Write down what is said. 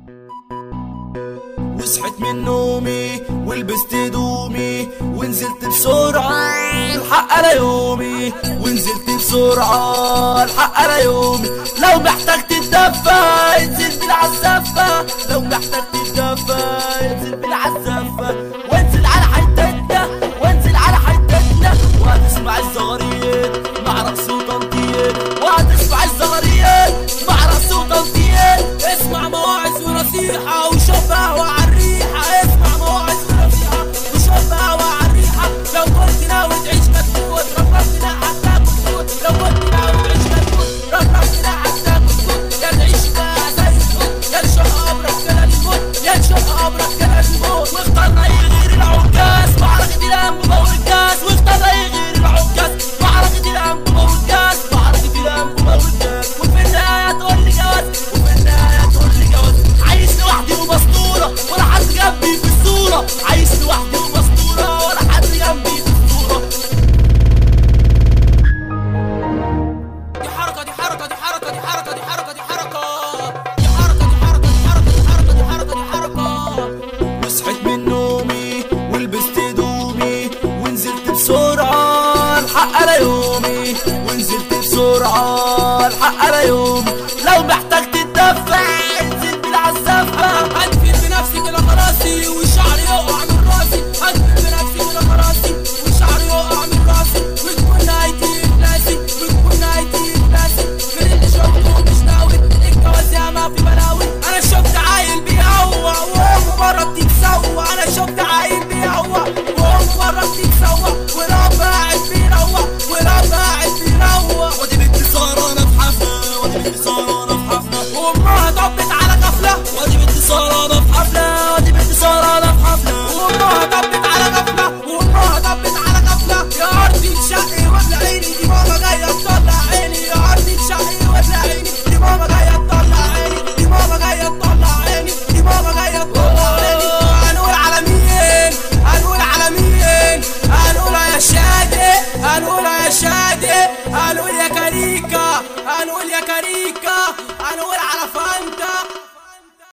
وصحيت من نومي ولبست هدومي ونزلت بسرعة الحق على يومي ونزلت بسرعة الحق على يومي لو محتاج تتدفى انزل بالعزافة لو محتاج تتدفى انزل بالعزافة وانزل على حتتنا وانزل على حتتنا وهتسمع الزغاريد مع رقص وتنطيط وهتسمع الزغاريد مع رقص وتنطيط اسمع مواعظ ونصيحة وشوف قهوة عالريحة اسمع مواعظ ونصيحة وشوف قهوة عالريحة لو كنت ناوي تعيش كتكوت ربنا حتى كتكوت لو كنت ناوي تعيش كتكوت ربنا حتى كتكوت يا تعيش بقى زي الكوت يا نشوف قبرك كده الموت يا نشوف قبرك كده الموت واختار اي غير العكاز معركة الانبوبة والجاز واختار اي غير العكاز معركة الانبوبة والجاز معركة الانبوبة والجاز وفي النهاية تقول لي جواز وفي النهاية تقول لي جواز عايش لوحدي ومسطورة ولا حد جنبي في الصورة عايش لوحدي ومسطورة ولا حد جنبي في الصورة دي حركة دي حركة دي حركة دي حركة دي حركة دي حركة دي حركة دي حركة دي حركة دي حركة دي حركة دي حركة وصحيت من نومي ولبست هدومي ونزلت بسرعة الحق على يومي ونزلت بسرعة الحق على يومي